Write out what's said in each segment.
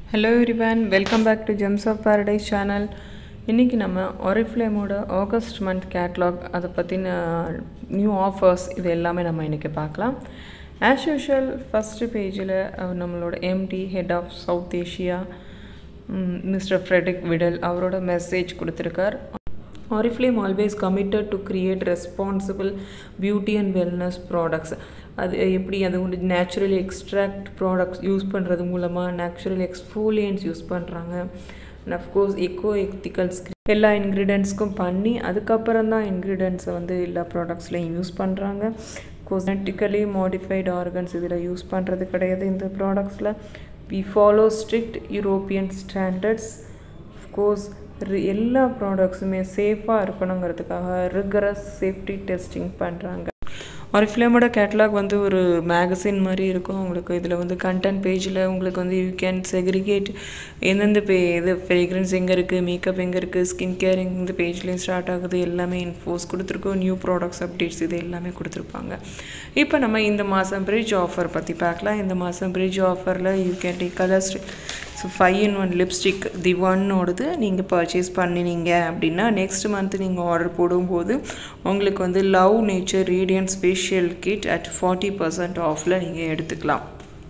Hello everyone welcome back to Gems of Paradise channel இன்றைக்கி நம்ம ஒரிஃப்ளேமோட August month catalogue அதை பற்றின நியூ ஆஃபர்ஸ் இது எல்லாமே நம்ம இன்றைக்கி பார்க்கலாம் ஆஸ் யூஷுவல் ஃபஸ்ட்டு பேஜில் நம்மளோட MD head of South Asia mister Fredrik Vidal அவரோட மெசேஜ் கொடுத்துருக்கார் Oriflame always committed to create responsible beauty and wellness products அது எப்படி அது வந்து நேச்சுரலி எக்ஸ்ட்ராக்ட் ப்ராடக்ட்ஸ் யூஸ் பண்ணுறது மூலமாக நேச்சுரல் எக்ஸ்ஃபோலியன்ஸ் யூஸ் பண்ணுறாங்க அண்ட் அஃப்கோர்ஸ் எக்கோ எத்திக்கல்ஸ் எல்லா இன்க்ரீடியன்ட்ஸ்க்கும் பண்ணி அதுக்கப்புறம் தான் இன்க்ரீடியன்ட்ஸை வந்து எல்லா ப்ராடக்ட்ஸ்லையும் யூஸ் பண்ணுறாங்க கோஸ்மெட்டிக்கலி மாடிஃபைடு ஆர்கன்ஸ் இதில் யூஸ் பண்ணுறது கிடையாது இந்த ப்ராடக்ட்ஸில் we follow strict European standards of course எல்லா ப்ராடக்ட்ஸுமே சேஃபாக இருக்கணுங்கிறதுக்காக ரிகரஸ் சேஃப்டி டெஸ்டிங் பண்ணுறாங்க ஆரிஃப்ளேமோட கேட்லாக் வந்து ஒரு மேகசின் மாதிரி இருக்கும் உங்களுக்கு இதில் வந்து கண்டென்ட் பேஜில் உங்களுக்கு வந்து யூ கேன் செக்ரிகேட் எந்தெந்த பே இது ஃப்ரேக்ரன்ஸ் எங்கே இருக்குது மேக்கப் எங்கே இருக்குது ஸ்கின் கேர் இந்த பேஜ்லேயும் ஸ்டார்ட் ஆகுது எல்லாமே இன்ஃபோஸ் கொடுத்துருக்கோம் நியூ ப்ராடக்ட்ஸ் அப்டேட்ஸ் இது எல்லாமே கொடுத்துருப்பாங்க இப்போ நம்ம இந்த மாதம் பிரிட்ஜ் ஆஃபர் பற்றி பார்க்கலாம் இந்த மாதம் பிரிட்ஜ் ஆஃபரில் you can take colours so five in one lipstick the ஒன்னோடது நீங்கள் பர்ச்சேஸ் பண்ணினீங்க அப்படின்னா நெக்ஸ்ட் மந்த் நீங்கள் ஆர்டர் போடும்போது உங்களுக்கு வந்து love nature radiance facial kit at forty percent ஆஃபில் நீங்கள் எடுத்துக்கலாம்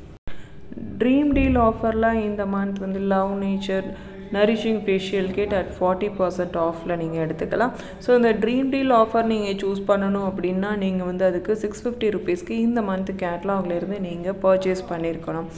ட்ரீம் டீல் ஆஃபரில் இந்த மந்த் வந்து love nature nourishing facial kit at forty percent ஆஃபில் நீங்கள் எடுத்துக்கலாம் ஸோ இந்த ட்ரீம் டீல் ஆஃபர் நீங்கள் சூஸ் பண்ணணும் அப்படின்னா நீங்கள் வந்து அதுக்கு சிக்ஸ் ஃபிஃப்டி ருபீஸ்க்கு இந்த மந்த் கேட்லாக்லேருந்து நீங்கள் பர்ச்சேஸ் பண்ணியிருக்கணும்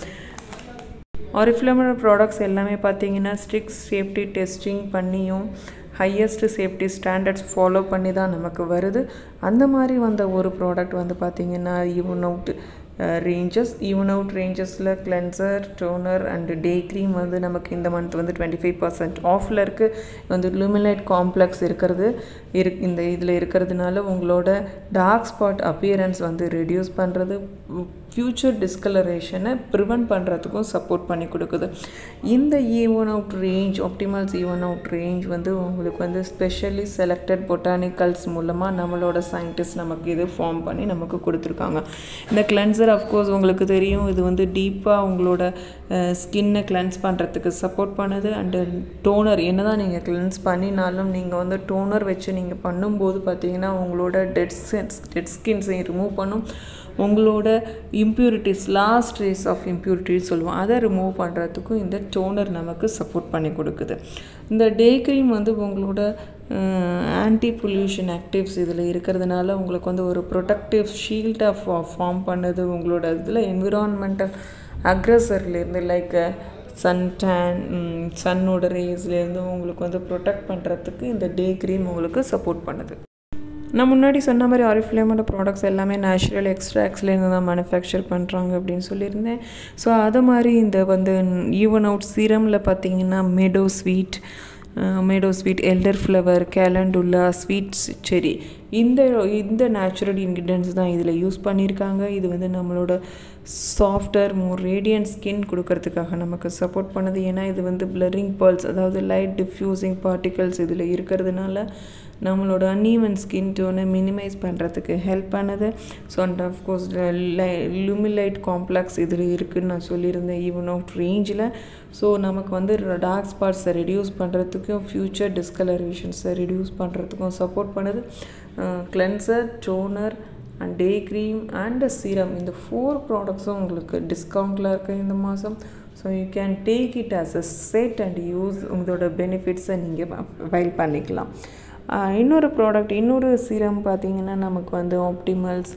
ஆரிஃப்ளமோட ப்ராடக்ட்ஸ் எல்லாமே பார்த்தீங்கன்னா ஸ்ட்ரிக்ட் சேஃப்டி டெஸ்டிங் பண்ணியும் ஹையஸ்ட் சேஃப்டி ஸ்டாண்டர்ட்ஸ் ஃபாலோ பண்ணி தான் நமக்கு வருது அந்த மாதிரி வந்த ஒரு ப்ராடக்ட் வந்து பார்த்திங்கன்னா even out ranges even out ரேஞ்சஸில் cleanser toner and day cream வந்து நமக்கு இந்த மந்த் வந்து டுவெண்ட்டி ஃபைவ் பர்சன்ட் ஆஃபில் இருக்குது வந்து லூமிலைட் காம்ப்ளெக்ஸ் இருக்கிறது இரு இந்த இதில் இருக்கிறதுனால உங்களோட டார்க் ஸ்பாட் அப்பியரன்ஸ் வந்து ரெடியூஸ் பண்ணுறது ஃப்யூச்சர் டிஸ்கலரேஷனை ப்ரிவெண்ட் பண்ணுறதுக்கும் சப்போர்ட் பண்ணி கொடுக்குது இந்த even out range Optimals even out range வந்து உங்களுக்கு வந்து ஸ்பெஷலி செலக்டட் பொட்டானிக்கல்ஸ் மூலமாக நம்மளோட சயின்டிஸ்ட் நமக்கு இது ஃபார்ம் பண்ணி நமக்கு கொடுத்துருக்காங்க இந்த கிளென்சர் அஃப்கோர்ஸ் உங்களுக்கு தெரியும் இது வந்து டீப்பாக உங்களோட ஸ்கின்னை கிளென்ஸ் பண்ணுறதுக்கு சப்போர்ட் பண்ணுது அண்டு டோனர் என்ன தான் நீங்கள் கிளென்ஸ் பண்ணினாலும் நீங்கள் வந்து டோனர் வச்சு நீங்கள் பண்ணும்போது பார்த்தீங்கன்னா உங்களோட டெட் ஸ்கின்ஸ் டெட் ஸ்கின்ஸையும் ரிமூவ் பண்ணும் உங்களோட impurities last race of impurities சொல்லுவோம் அதை ரிமூவ் பண்ணுறதுக்கும் இந்த டோனர் நமக்கு சப்போர்ட் பண்ணி கொடுக்குது இந்த டே க்ரீம் வந்து உங்களோட ஆன்டி பொல்யூஷன் ஆக்டிவ்ஸ் இதில் இருக்கிறதுனால உங்களுக்கு வந்து ஒரு ப்ரொடக்டிவ் ஷீல்டாக ஃபார்ம் பண்ணுது உங்களோட இதில் என்விரான்மெண்டல் அக்ரஸர்லேருந்து லைக் சன் டேன் சன்னோட ரேஸ்லேருந்து உங்களுக்கு வந்து ப்ரொடெக்ட் பண்ணுறதுக்கு இந்த டே க்ரீம் உங்களுக்கு சப்போர்ட் பண்ணுது நான் முன்னாடி சொன்ன மாதிரி ஆரிஃப்ளேமோட ப்ராடக்ட்ஸ் எல்லாமே நேச்சுரல் எக்ஸ்ட்ராக்ஸ்லேருந்து தான் மேனுஃபேக்சர் பண்ணுறாங்க அப்படின்னு சொல்லியிருந்தேன் ஸோ அது மாதிரி இந்த வந்து ஈவன் அவுட் சீரமில் பார்த்தீங்கன்னா meadow sweet meadow sweet elder flower calendula sweets cherry இந்த இந்த நேச்சுரல் இன்க்ரீடியன்ஸ் தான் இதில் யூஸ் பண்ணியிருக்காங்க இது வந்து நம்மளோட சாஃப்டர் மோர் ரேடியன்ட் ஸ்கின் கொடுக்கறதுக்காக நமக்கு சப்போர்ட் பண்ணுது ஏன்னா இது வந்து பிளரிங் பேர்ல்ஸ் அதாவது லைட் டிஃப்யூசிங் பார்ட்டிகல்ஸ் இதில் இருக்கிறதுனால நம்மளோட அன்ஈவன் ஸ்கின் டோனை மினிமைஸ் பண்ணுறதுக்கு ஹெல்ப் பண்ணுது so and of course Lumilite complex இதில் இருக்குதுன்னு நான் சொல்லியிருந்தேன் ஈவன் அவுட் ரேஞ்சில் ஸோ நமக்கு வந்து டார்க் ஸ்பாட்ஸை ரெடியூஸ் பண்ணுறதுக்கும் ஃப்யூச்சர் டிஸ்கலரேஷன்ஸை ரெடியூஸ் பண்ணுறதுக்கும் சப்போர்ட் பண்ணுது cleanser toner and day cream and serum இந்த ஃபோர் ப்ராடக்ட்ஸும் உங்களுக்கு டிஸ்கவுண்ட்டில் இருக்குது இந்த மாதம் so you can take it as a set and use உங்களோட பெனிஃபிட்ஸை நீங்கள் வைல் பண்ணிக்கலாம் இன்னொரு ப்ராடக்ட் இன்னொரு சீரம் பார்த்தீங்கன்னா நமக்கு வந்து Optimals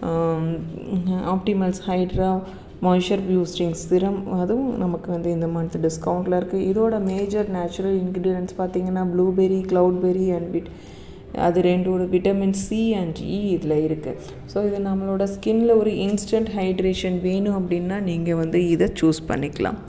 Optimals hydra moisture boosting serum அதுவும் நமக்கு வந்து இந்த மந்த் டிஸ்கவுண்ட்டில் இருக்குது இதோட மேஜர் நேச்சுரல் இன்க்ரீடியன்ட்ஸ் பார்த்தீங்கன்னா ப்ளூபெரி க்ளவுட்பெரி அண்ட் விட் அது ரெண்டோட விட்டமின் சி அண்ட் இ இதில் இருக்குது ஸோ இது நம்மளோட ஸ்கின்ல ஒரு இன்ஸ்டன்ட் ஹைட்ரேஷன் வேணும் அப்படின்னா நீங்கள் வந்து இதை சூஸ் பண்ணிக்கலாம்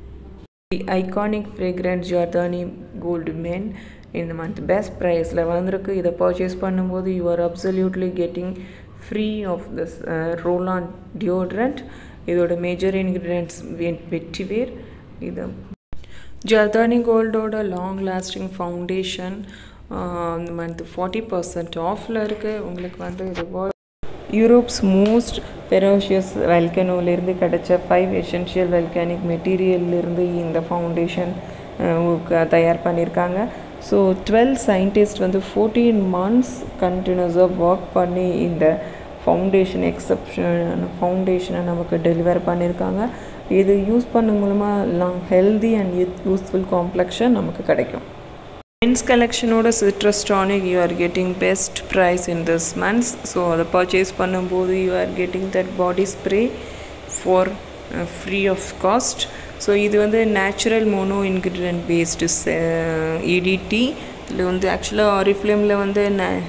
iconic fragrance Giordani Gold man இந்த மந்த் பெஸ்ட் ப்ரைஸில் வந்திருக்கு இதை பர்ச்சேஸ் பண்ணும்போது you are absolutely getting free of this roll on deodorant இதோட மேஜர் இன்க்ரீடியன்ட்ஸ் வெட்டிவேர் இது ஜர்தானி கோல்டோட லாங் லாஸ்டிங் ஃபவுண்டேஷன் இந்த மந்த் ஃபார்ட்டி பர்சன்ட் ஆஃபில் இருக்குது உங்களுக்கு வந்து இது யூரோப்ஸ் மோஸ்ட் பெரோஷியஸ் வெல்கனோலேருந்து கிடைச்ச ஃபைவ் எசென்ஷியல் வெல்கானிக் மெட்டீரியல்லேருந்து இந்த ஃபவுண்டேஷன் தயார் பண்ணியிருக்காங்க ஸோ டுவெல் சயின்டிஸ்ட் வந்து ஃபோர்டீன் மந்த்ஸ் கண்டினியூஸாக ஒர்க் பண்ணி இந்த ஃபவுண்டேஷன் எக்ஸப்ஷன் ஃபவுண்டேஷனை நமக்கு டெலிவர் பண்ணியிருக்காங்க இது யூஸ் பண்ண மூலமாக long healthy and useful complexion நமக்கு கிடைக்கும் மென்ஸ் கலெக்ஷனோட citrus tonic you are getting best price in this months so அதை பர்ச்சேஸ் பண்ணும்போது you are getting that body spray for free of cost so இது வந்து natural mono ingredient based EDT இதில் வந்து ஆக்சுவலாக ஆரிஃப்ளேமில் வந்து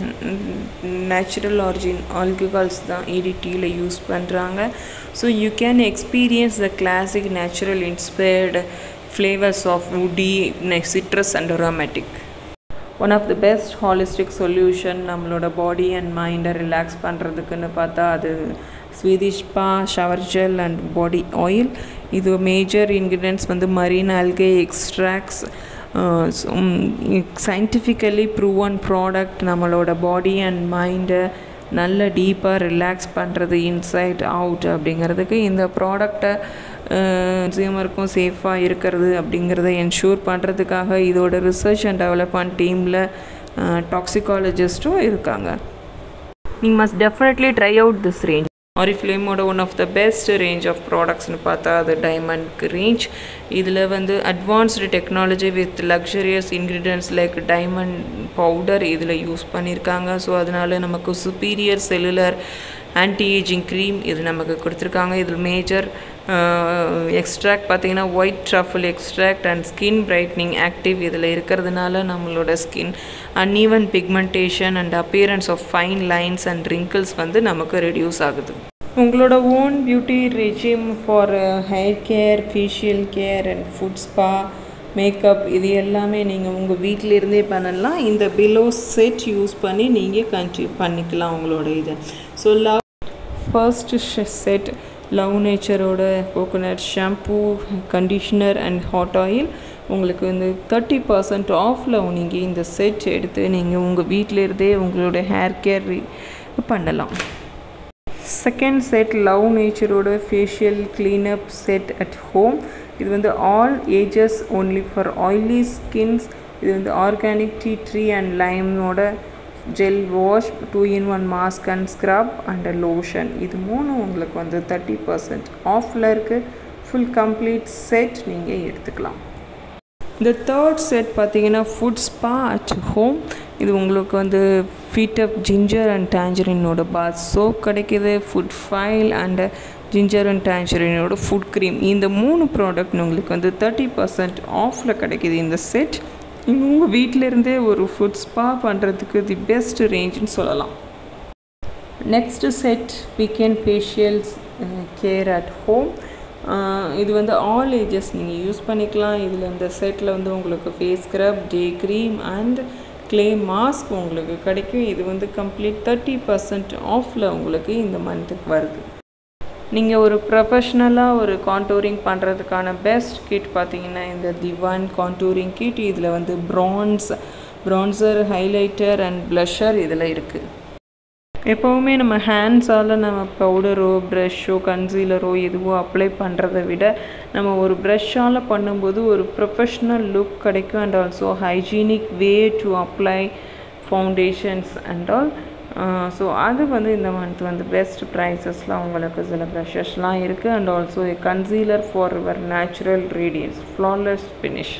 நேச்சுரல் ஆரிஜின் ஆல்கஹால்ஸ் தான் இடிடியில் யூஸ் பண்ணுறாங்க so you can experience the classic natural inspired flavours of woody citrus and aromatic one of the best holistic solution நம்மளோட பாடி அண்ட் மைண்டை ரிலாக்ஸ் பண்ணுறதுக்குன்னு பார்த்தா அது Swedish spa shower gel and body oil இது major ingredients வந்து marine algae extracts scientifically proven product நம்மளோட body and மைண்டை நல்ல டீப்பாக ரிலாக்ஸ் பண்ணுறது இன்சைட் அவுட் அப்படிங்கிறதுக்கு இந்த ப்ராடக்டை கன்சியூமருக்கும் சேஃபாக இருக்கிறது அப்படிங்கிறத என்ஷூர் பண்ணுறதுக்காக இதோட ரிசர்ச் அண்ட் டெவலப்மெண்ட் டீமில் டாக்ஸிகாலஜிஸ்ட்டும் இருக்காங்க நீங்கள் must definitely try out this range ஆரிஃப்ளேமோட one of the best range of ப்ராடக்ட்ஸ்னு பார்த்தா அது டைமண்ட் ரேஞ்ச் இதில் வந்து advanced technology with luxurious ingredients like diamond powder இதில் யூஸ் பண்ணியிருக்காங்க ஸோ அதனால நமக்கு superior cellular anti ageing cream இது நமக்கு கொடுத்துருக்காங்க இதில் மேஜர் எக்ஸ்ட்ராக்ட் பார்த்தீங்கன்னா white truffle extract and skin brightening active இதில் இருக்கிறதுனால நம்மளோட skin uneven pigmentation and appearance of fine lines and wrinkles வந்து நமக்கு ரெடியூஸ் ஆகுது உங்களோட own beauty regime for hair care facial care and foot spa makeup இது எல்லாமே நீங்கள் உங்கள் வீட்டிலேருந்தே பண்ணலாம் இந்த பிலோ செட் யூஸ் பண்ணி நீங்கள் கண்டினியூ பண்ணிக்கலாம் உங்களோட இதை so love first set love நேச்சரோட coconut shampoo conditioner and hot oil உங்களுக்கு வந்து தேர்ட்டி பர்சன்ட் ஆஃபில் நீங்கள் இந்த செட் எடுத்து நீங்கள் உங்கள் வீட்டிலேருந்தே உங்களோட ஹேர் கேர் பண்ணலாம் செகண்ட் செட் லவ் நேச்சரோட facial cleanup set at home இது வந்து all ages only for oily skins இது வந்து ஆர்கானிக் டீ ட்ரீ அண்ட் லைமோட gel wash two in one mask and scrub and lotion இது மூணு உங்களுக்கு வந்து தேர்ட்டி பர்சன்ட் ஆஃபில் இருக்குது ஃபுல் கம்ப்ளீட் செட் நீங்கள் எடுத்துக்கலாம் இந்த தேர்ட் செட் பார்த்தீங்கன்னா ஃபுட் ஸ்பா அட் ஹோம் இது உங்களுக்கு வந்து ஃபீட் அப் ஜிஞ்சர் அண்ட் டேஞ்சரினோட பாத் சோப் கிடைக்கிது foot file and ginger and டேஞ்சரினோட ஃபுட் க்ரீம் இந்த மூணு ப்ராடக்ட் உங்களுக்கு வந்து தேர்ட்டி பர்சன்ட் ஆஃபில் கிடைக்கிது இந்த செட் உங்கள் வீட்டிலேருந்தே ஒரு ஃபுட் ஸ்பா பண்ணுறதுக்கு தி பெஸ்ட் ரேஞ்சுன்னு சொல்லலாம் next set weekend facials care at home இது வந்து ஆல் ஏஜஸ் நீங்கள் யூஸ் பண்ணிக்கலாம் இதில் இந்த செட்டில் வந்து உங்களுக்கு face scrub day cream and clay mask உங்களுக்கு கிடைக்கும் இது வந்து கம்ப்ளீட் தேர்ட்டி பர்சன்ட் ஆஃபில் உங்களுக்கு இந்த மந்த்துக்கு வருது நீங்கள் ஒரு ப்ரொஃபஷ்னலாக ஒரு கான்டூரிங் பண்ணுறதுக்கான பெஸ்ட் கிட் பார்த்தீங்கன்னா இந்த திவான் கான்டூரிங் கிட் இதில் வந்து bronze bronzer highlighter and blusher இதில் இருக்குது எப்போவுமே நம்ம ஹேண்ட்ஸால் நம்ம பவுடரோ ப்ரஷ்ஷோ கன்சீலரோ எதுவோ அப்ளை பண்ணுறதை விட நம்ம ஒரு ப்ரஷ்ஷால் பண்ணும்போது ஒரு ப்ரொஃபஷ்னல் லுக் கிடைக்கும் and also hygienic way to apply foundations and all so அது வந்து இந்த மந்த் வந்து பெஸ்ட் ப்ரைஸஸ்லாம் உங்களுக்கு சில ப்ரஷஸ்லாம் இருக்குது and also a concealer for your natural radiance flawless finish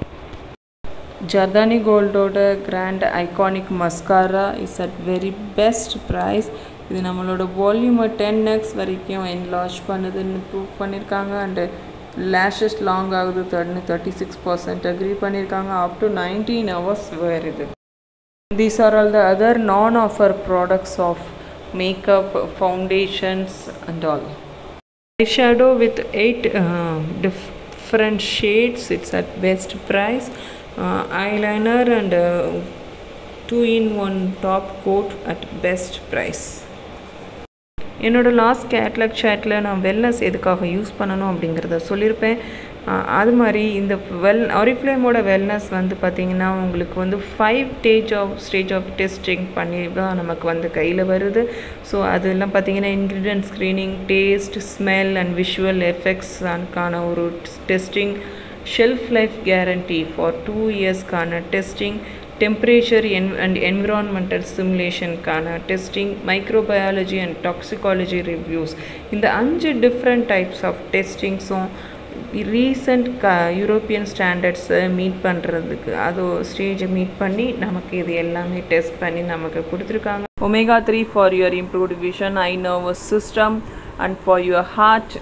Giordani கோல்டோட grand iconic mascara is at very best price இது நம்மளோட வால்யூமை டென் எக்ஸ் வரைக்கும் என்லார்ஜ் பண்ணுதுன்னு ப்ரூவ் பண்ணியிருக்காங்க அண்டு லேஷஸ் லாங் ஆகுது தேர்ட்னு தேர்ட்டி சிக்ஸ் பர்சன்ட் அக்ரி பண்ணியிருக்காங்க up to nineteen hours where இது These are all the other non-offer products of makeup, foundations and all. Eyeshadow with 8 uh, different shades, it's at best price. Uh, eyeliner and uh, 2-in-1 top coat at best price. என்னோடய last catalogue சேட்டில் நான் wellness எதுக்காக use பண்ணணும் அப்படிங்கிறத சொல்லியிருப்பேன் அது மாதிரி இந்த வெல் ஆரிஃப்ளேமோட வெல்னஸ் வந்து பார்த்திங்கன்னா உங்களுக்கு வந்து five stage of stage of testing பண்ணி தான் நமக்கு வந்து கையில் வருது ஸோ அதெல்லாம் பார்த்திங்கன்னா ingredient screening taste smell and visual effects அதுக்கான ஒரு testing shelf life guarantee for two இயர்ஸ்க்கான டெஸ்டிங் டெம்பரேச்சர் என் அண்ட் என்விரான்மெண்டல் சிமுலேஷனுக்கான testing microbiology and toxicology reviews இந்த அஞ்சு டிஃப்ரெண்ட் டைப்ஸ் ஆஃப் டெஸ்டிங்ஸும் ரீசண்ட் க யூரோப்பியன் ஸ்டாண்டர்ட்ஸை மீட் பண்ணுறதுக்கு அது ஸ்டேஜை மீட் பண்ணி நமக்கு இது எல்லாமே டெஸ்ட் பண்ணி நமக்கு கொடுத்துருக்காங்க omega three for your improved vision eye nervous system and for your heart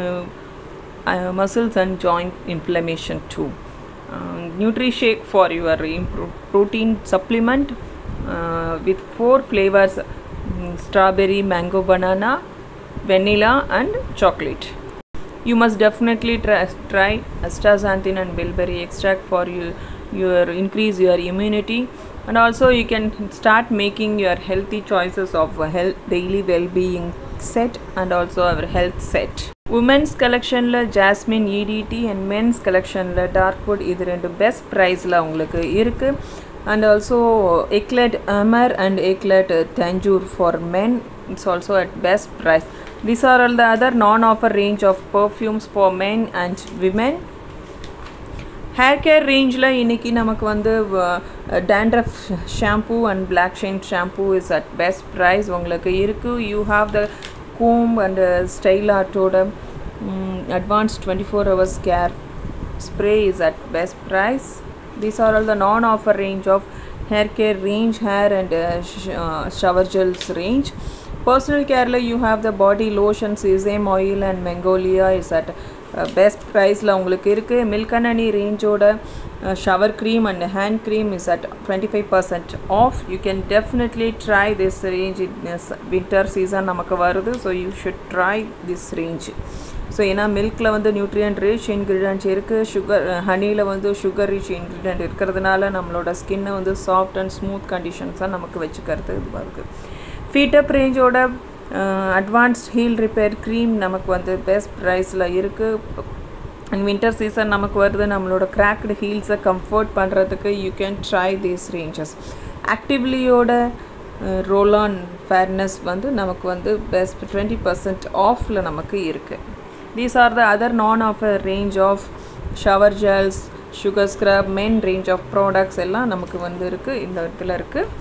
muscles and joint inflammation too. Uh, NutriShake for your impro- protein supplement uh, with four flavors mm, strawberry, mango, banana, vanilla, and chocolate. You must definitely try, try astaxanthin and bilberry extract for you, your increase your immunity and also you can start making your healthy choices of a health daily well-being set and also our health set women's கலெக்ஷனில் jasmine EDT and men's கலெக்ஷனில் dark wood இது ரெண்டு best ப்ரைஸில் உங்களுக்கு இருக்குது and also Eclat Amour and Eclat Toujours for men it's also at best price these are all the other non offer range of perfumes for men and women hair care ரேஞ்சில் இன்றைக்கி நமக்கு வந்து dandruff shampoo and black shine shampoo is at best price உங்களுக்கு இருக்குது you have the comb and style ஆர்ட்டோட advance twenty four hours care spray is at best price these are all the non offer range of hair care range hair and shower gels range personal கேரில் you have the body lotion sesame oil and magnolia is at best ப்ரைஸில் உங்களுக்கு இருக்குது milk and honey ரேஞ்சோட shower cream and hand cream is at twenty five percent off you can definitely try this range winter season நமக்கு வருது so you should try this range so ஏன்னா மில்கில் வந்து nutrient rich ingredients இருக்குது sugar ஹனியில் வந்து sugar rich ingredient இருக்கிறதுனால நம்மளோட ஸ்கின்னை வந்து சாஃப்ட் அண்ட் ஸ்மூத் கண்டிஷன்ஸாக நமக்கு வச்சுக்கிறது இதுவாக இருக்குது ஃபீட்டப் ரேஞ்சோட அட்வான்ஸ்ட் ஹீல் ரிப்பேர் க்ரீம் நமக்கு வந்து பெஸ்ட் ப்ரைஸில் இருக்குது அண்ட் வின்டர் சீசன் நமக்கு வருது நம்மளோட கிராக்டு ஹீல்ஸை கம்ஃபர்ட் பண்ணுறதுக்கு you can try these ranges ஆக்டிவ்லியோட ரோலான் ஃபேர்னஸ் வந்து நமக்கு வந்து பெஸ்ட் டுவெண்ட்டி பர்சன்ட் ஆஃபில் நமக்கு இருக்குது these are the other non offer range of shower gels sugar scrub men range of products எல்லாம் நமக்கு வந்து இருக்குது இந்த இடத்துல இருக்குது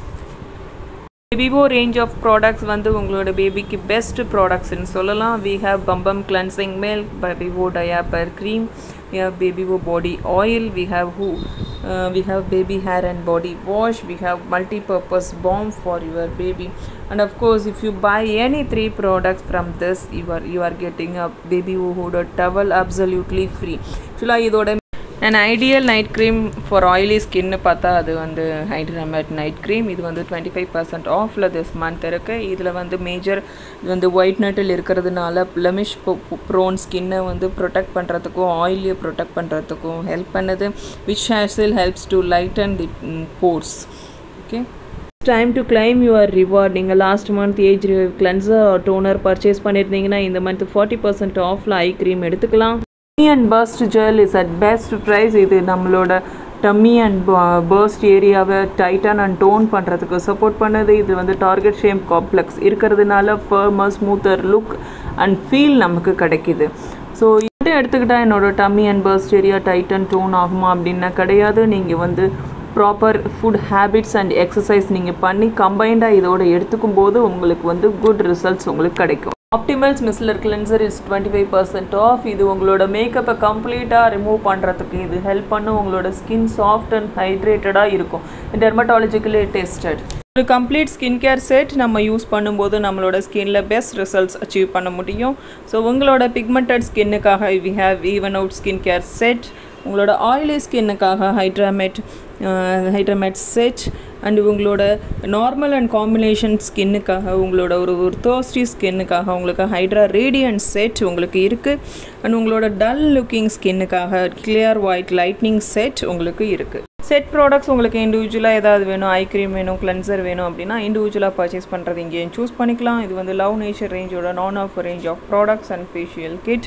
விவோ ரேஞ்ச் ஆஃப் ப்ராடக்ட்ஸ் வந்து உங்களோட பேபிக்கு பெஸ்ட் ப்ராடக்ட்ஸ்னு சொல்லலாம் வி ஹாவ் பம்பம் கிளன்சிங் மில்க் பை விவோ டயாப்பர் க்ரீம் வி ஹாவ் பேபிவோ பாடி ஆயில் வி ஹாவ் ஹூ we have baby hair and body wash we have multipurpose bomb for your baby and of course if you buy any three products from this you are you are getting a baby hood towel absolutely free ஆக்சுவலாக இதோட and ideal night cream for oily ஸ்கின்னு பார்த்தா அது வந்து hydra matte night cream இது வந்து twenty five percent ஆஃபில் this month இருக்குது இதில் வந்து மேஜர் இது வந்து ஒயிட் நட்டில் இருக்கிறதுனால பிளமிஷ் ப்ரோன் ஸ்கின்னை வந்து ப்ரொடெக்ட் பண்ணுறதுக்கும் ஆயிலியை ப்ரொடெக்ட் பண்ணுறதுக்கும் ஹெல்ப் பண்ணுது விச் ஹேர்ஸில் helps to lighten the pores okay time to claim your reward நீங்கள் last month age cleanser toner purchase பண்ணியிருந்தீங்கன்னா இந்த மந்த் ஃபார்ட்டி பர்சன்ட் ஆஃபில் ஐ க்ரீம் எடுத்துக்கலாம் tummy and bust gel is at best price இது நம்மளோட tummy and bust ஏரியாவை tighten and tone பண்ணுறதுக்கு support பண்ணுது இது வந்து டார்கெட் ஷேம் காம்ப்ளெக்ஸ் இருக்கிறதுனால firmer smoother look and feel நமக்கு கிடைக்கிது ஸோ இது எடுத்துக்கிட்டால் என்னோட tummy and bust area tighten tone ஆகுமா அப்படின்னா கிடையாது நீங்கள் வந்து proper food habits and exercise நீங்கள் பண்ணி கம்பைண்டாக இதோட எடுத்துக்கும் போது உங்களுக்கு வந்து குட் ரிசல்ட்ஸ் உங்களுக்கு கிடைக்கும் Optimals micellar cleanser is twenty five percent off இது உங்களோட மேக்கப்பை கம்ப்ளீட்டாக ரிமூவ் பண்ணுறதுக்கு இது ஹெல்ப் பண்ணும் உங்களோட ஸ்கின் சாஃப்ட் அண்ட் ஹைட்ரேட்டடாக இருக்கும் டெர்மட்டாலஜிக்கலி டெஸ்டட் ஒரு கம்ப்ளீட் ஸ்கின் கேர் செட் நம்ம யூஸ் பண்ணும்போது நம்மளோட ஸ்கின்ல பெஸ்ட் ரிசல்ட்ஸ் அச்சீவ் பண்ண முடியும் ஸோ உங்களோட பிக்மெண்டட் ஸ்கின்னுக்காக we have even out skin care set உங்களோட ஆயிலி ஸ்கின்னுக்காக ஹைட்ராமேட் ஹைட்ராமேட் செட் அண்ட் உங்களோட நார்மல் அண்ட் காம்பினேஷன் ஸ்கின்னுக்காக உங்களோட ஒரு ஒரு தோஸ்டி ஸ்கின்னுக்காக உங்களுக்கு ஹைட்ரா ரேடியன்ட் செட் உங்களுக்கு இருக்குது அண்ட் உங்களோட டல் லுக்கிங் ஸ்கின்னுக்காக கிளியர் ஒயிட் லைட்னிங் செட் உங்களுக்கு இருக்குது செட் ப்ராடக்ட்ஸ் உங்களுக்கு இண்டிவிஜுவலாக ஏதாவது வேணும் ஐ க்ரீம் வேணும் கிளென்சர் வேணும் அப்படின்னா இண்டிவிஜுவலாக பர்ச்சேஸ் பண்ணுறது இங்கேயும் சூஸ் பண்ணிக்கலாம் இது வந்து லவ் நேச்சர் ரேஞ்சோட non off range of products and facial kit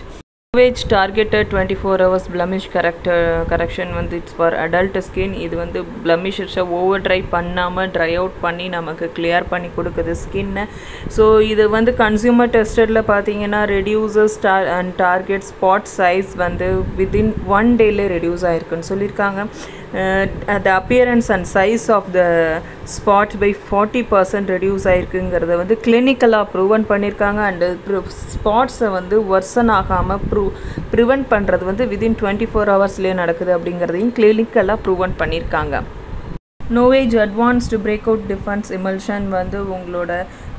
வேஜ் targeted twenty four hours blemish corrector correction வந்து இட்ஸ் ஃபார் அடல்ட் ஸ்கின் இது வந்து பிளமிஷஸை ஓவர் ட்ரை பண்ணாமல் ட்ரை அவுட் பண்ணி நமக்கு கிளியர் பண்ணி கொடுக்குது ஸ்கின்னை ஸோ இது வந்து கன்சியூமர் டெஸ்டடில் பார்த்தீங்கன்னா ரெடியூசஸ் டார் அண்ட் டார்கெட் ஸ்பாட் சைஸ் வந்து வித்தின் ஒன் டேல ரெடியூஸ் ஆயிருக்குன்னு சொல்லியிருக்காங்க the appearance and size of the spot by forty percent reduce ஆயிருக்குங்கிறத வந்து கிளினிக்கலாக ப்ரூவன் பண்ணியிருக்காங்க அண்டு ஸ்பாட்ஸை வந்து ஒர்சன் ஆகாமல் ப்ரூ ப்ரிவெண்ட் பண்ணுறது வந்து வித்தின் டுவெண்ட்டி ஃபோர் ஹவர்ஸ்லேயே நடக்குது அப்படிங்கிறதையும் கிளினிக்கலாக ப்ரூவன் பண்ணியிருக்காங்க Novage advanced breakout defence emulsion வந்து உங்களோட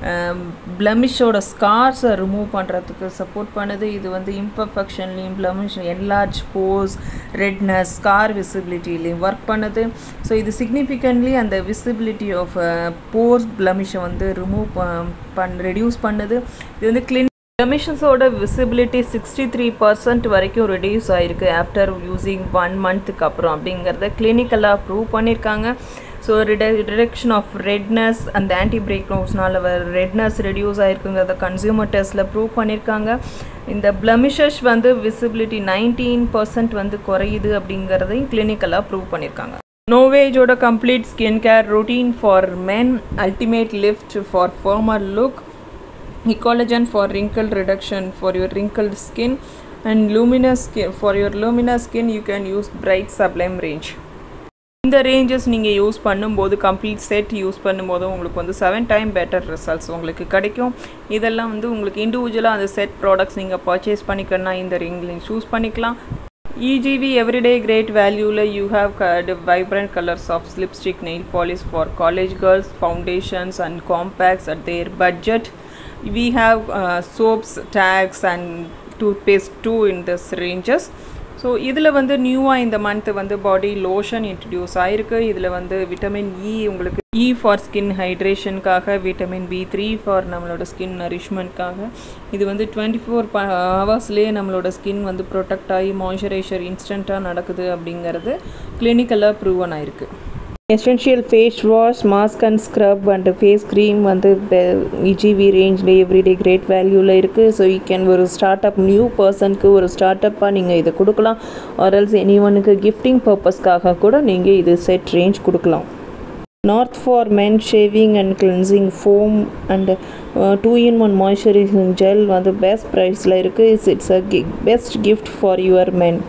பிளமிஷோட ஸ்கார்ஸை ரிமூவ் பண்ணுறதுக்கு சப்போர்ட் பண்ணுது இது வந்து இம்பர்ஃபெக்ஷன்லேயும் blemish enlarge pores redness scar விசிபிலிட்டிலையும் ஒர்க் பண்ணுது ஸோ இது சிக்னிஃபிகண்ட்லி அந்த விசிபிலிட்டி ஆஃப் போர்ஸ் பிளமிஷை வந்து ரிமூவ் பண் ரெடியூஸ் பண்ணுது இது வந்து கிளின் எமிஷன்ஸோட விசிபிலிட்டி சிக்ஸ்டி த்ரீ பர்சன்ட் வரைக்கும் ரெடியூஸ் ஆகிருக்கு ஆஃப்டர் யூஸிங் ஒன் மந்த்துக்கு அப்புறம் அப்படிங்கிறத கிளினிக்கலாக ப்ரூவ் பண்ணியிருக்காங்க ஸோ ரிட ரிடக்ஷன் ஆஃப் ரெட்னஸ் அந்த ஆன்டி பிரேக் நோட்ஸ்னால வர ரெட்னஸ் ரெடியூஸ் ஆகிருக்குங்கிறத கன்சியூமர் டெஸ்ட்டில் ப்ரூவ் பண்ணியிருக்காங்க இந்த பிளமிஷஸ் வந்து விசிபிலிட்டி நைன்டீன் பர்சன்ட் வந்து குறையுது அப்படிங்கிறதையும் கிளினிக்கலாக ப்ரூவ் பண்ணியிருக்காங்க நோவேஜோட complete skin care routine for men ultimate lift for firmer look collagen for wrinkle reduction for your wrinkled skin and luminous skin for your luminous skin you can use bright sublime range இந்த ranges நீங்கள் use பண்ணும்போது complete set use பண்ணும்போது உங்களுக்கு வந்து seven time better results உங்களுக்கு கிடைக்கும் இதெல்லாம் வந்து உங்களுக்கு இண்டிவிஜுவலாக அந்த செட் ப்ராடக்ட்ஸ் நீங்கள் பர்ச்சேஸ் பண்ணிக்கணும்னா இந்த ரிங்லையும் சூஸ் பண்ணிக்கலாம் இஜிவி எவ்ரிடே கிரேட் வேல்யூவில் you have vibrant colours of lipstick nail polish for college girls foundations and compacts at their budget we have uh, soaps tags and toothpaste too in this ranges so இதில் வந்து நியூவாக இந்த month வந்து body lotion introduce ஆகிருக்கு இதில் வந்து vitamin E உங்களுக்கு E for skin ஹைட்ரேஷனுக்காக விட்டமின் பி த்ரீ ஃபார் நம்மளோட ஸ்கின் நரிஷ்மெண்ட்காக இது வந்து டுவெண்ட்டி ஃபோர் ஹவர்ஸ்லேயே நம்மளோட ஸ்கின் வந்து ப்ரொடெக்ட் ஆகி மாய்ஸ்சரைசர் இன்ஸ்டண்ட்டாக நடக்குது அப்படிங்கிறது கிளினிக்கலாக ப்ரூவன் ஆயிருக்கு essential face wash mask and scrub and face cream வந்து இஜிவி ரேஞ்சில் எவ்ரிடே கிரேட் வேல்யூவில் இருக்குது ஸோ யூ கேன் ஒரு ஸ்டார்ட் அப் நியூ பர்சனுக்கு ஒரு ஸ்டார்ட் அப்பாக நீங்கள் இதை கொடுக்கலாம் ஆர்எல்ஸ் எனி ஒனுக்கு கிஃப்டிங் பர்பஸ்க்காக கூட நீங்கள் இது செட் ரேஞ்ச் கொடுக்கலாம் North for men shaving and cleansing foam and two in one moisturising gel வந்து பெஸ்ட் ப்ரைஸில் இருக்குது it's it's a best gift for your men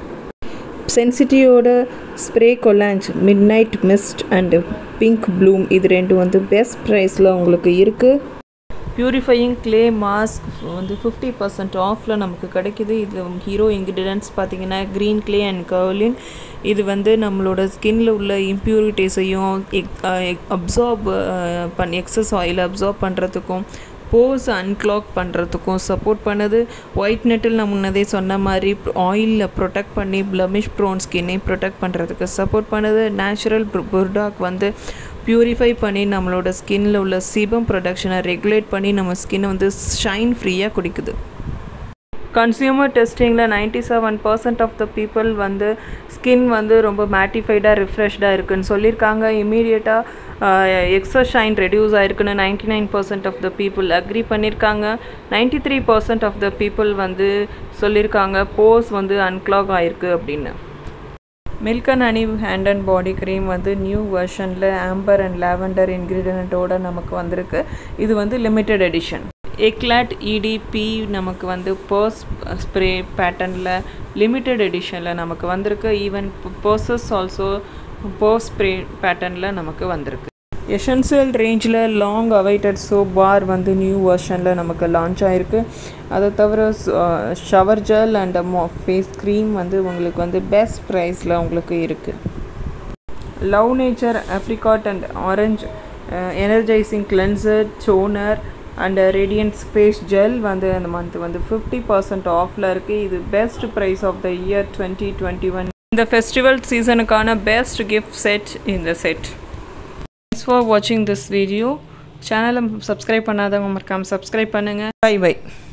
சென்சிட்டியோட spray cologne midnight mist and pink bloom இது ரெண்டும் வந்து best ப்ரைஸில் உங்களுக்கு இருக்குது பியூரிஃபையிங் க்ளே மாஸ்க் வந்து ஃபிஃப்டி பர்சன்ட் ஆஃபில் நமக்கு கிடைக்கிது இது ஹீரோ இன்க்ரீடியன்ட்ஸ் பார்த்தீங்கன்னா க்ரீன் க்ளே அண்ட் கர்லின் இது வந்து நம்மளோட ஸ்கின்னில் உள்ள இம்ப்யூரிட்டிஸையும் அப்சார்ப் பண்ணி எக்ஸஸ் ஆயில் அப்சார்ப் பண்ணுறதுக்கும் போஸ் அன்க்ளாக் பண்ணுறதுக்கும் சப்போர்ட் பண்ணுது ஒயிட் நெட்டில் நான் முன்னதே சொன்ன மாதிரி ஆயிலில் ப்ரொடெக்ட் பண்ணி ப்ளமிஷ் ப்ரோன் ஸ்கின்னை ப்ரொடெக்ட் பண்ணுறதுக்கு சப்போர்ட் பண்ணுது நேச்சுரல் புர்டாக் வந்து ப்யூரிஃபை பண்ணி நம்மளோட ஸ்கின்னில் உள்ள சீபம் ப்ரொடக்ஷனை ரெகுலேட் பண்ணி நம்ம ஸ்கின்னை வந்து ஷைன் ஃப்ரீயாக குடிக்குது கன்சியூமர் டெஸ்டிங்கில் ninety seven percent of the people வந்து ஸ்கின் வந்து ரொம்ப மேட்டிஃபைடாக ரிஃப்ரெஷ்டாக இருக்குன்னு சொல்லியிருக்காங்க இமீடியட்டாக எக்ஸஸ் ஷைன் ரெடியூஸ் ஆயிருக்குன்னு ninety nine percent of the people agree பண்ணியிருக்காங்க ninety three percent of the people வந்து சொல்லியிருக்காங்க போஸ் வந்து அன்க்ளாக் ஆயிருக்கு அப்படின்னு milk and honey hand and body cream வந்து நியூ வெர்ஷனில் ஆம்பர் அண்ட் லாவெண்டர் இன்க்ரீடியண்ட்டோட நமக்கு வந்திருக்கு இது வந்து லிமிட்டெட் எடிஷன் எக்லாட் இடிபி நமக்கு வந்து பர்ஸ் ஸ்ப்ரே பேட்டர்னில் லிமிட்டெட் எடிஷனில் நமக்கு வந்திருக்கு even purses also purse spray பேட்டர்னில் நமக்கு வந்திருக்கு எசென்சியல் ரேஞ்சில் லாங் அவைட்டட் சோப் பார் வந்து நியூ வெர்ஷனில் நமக்கு லான்ச் ஆகிருக்கு அதை தவிர ஷவர் ஜெல் அண்ட் மோ ஃபேஸ் க்ரீம் வந்து உங்களுக்கு வந்து பெஸ்ட் ப்ரைஸில் உங்களுக்கு இருக்குது love nature apricot and orange energising cleanser toner and radiance face gel வந்து அந்த மந்த் வந்து ஃபிஃப்டி பர்சன்ட் ஆஃபில் இருக்குது இது best price of the year twenty twenty one இந்த ஃபெஸ்டிவல் சீசனுக்கான பெஸ்ட் கிஃப்ட் செட் இந்த செட் தேங்க்ஸ் ஃபார் வாட்சிங் திஸ் வீடியோ சேனலை சப்ஸ்கிரைப் பண்ணாதவங்க மறக்காமல் சப்ஸ்கிரைப் பண்ணுங்கள் பை பை